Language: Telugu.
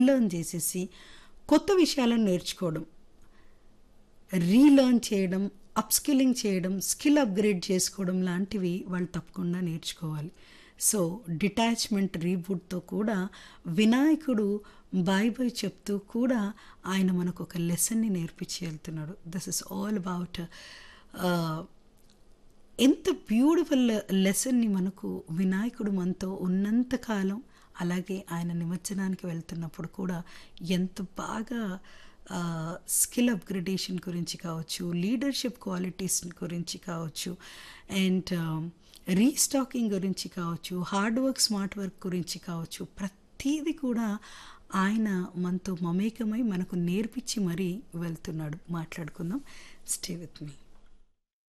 లెర్న్ చేసేసి కొత్త విషయాలను నేర్చుకోవడం రీలర్న్ చేయడం అప్స్కిల్లింగ్ చేయడం స్కిల్ అప్గ్రేడ్ చేసుకోవడం లాంటివి వాళ్ళు తప్పకుండా నేర్చుకోవాలి సో డిటాచ్మెంట్ రీబూట్తో కూడా వినాయకుడు బాయ్ బాయ్ చెప్తూ కూడా ఆయన మనకు ఒక లెసన్ని నేర్పించి వెళ్తున్నాడు దిస్ ఇస్ ఆల్ అబౌట్ ఎంత బ్యూటిఫుల్ లెసన్ని మనకు వినాయకుడు మనతో ఉన్నంతకాలం అలాగే ఆయన నిమజ్జనానికి వెళ్తున్నప్పుడు కూడా ఎంత బాగా స్కిల్ అప్గ్రేడేషన్ గురించి కావచ్చు లీడర్షిప్ క్వాలిటీస్ గురించి కావచ్చు అండ్ రీస్టాకింగ్ గురించి కావచ్చు హార్డ్ వర్క్ స్మార్ట్ వర్క్ గురించి కావచ్చు ప్రతీది కూడా ఆయన మనతో మమేకమై మనకు నేర్పించి మరీ వెళ్తున్నాడు మాట్లాడుకుందాం స్టే విత్ మీ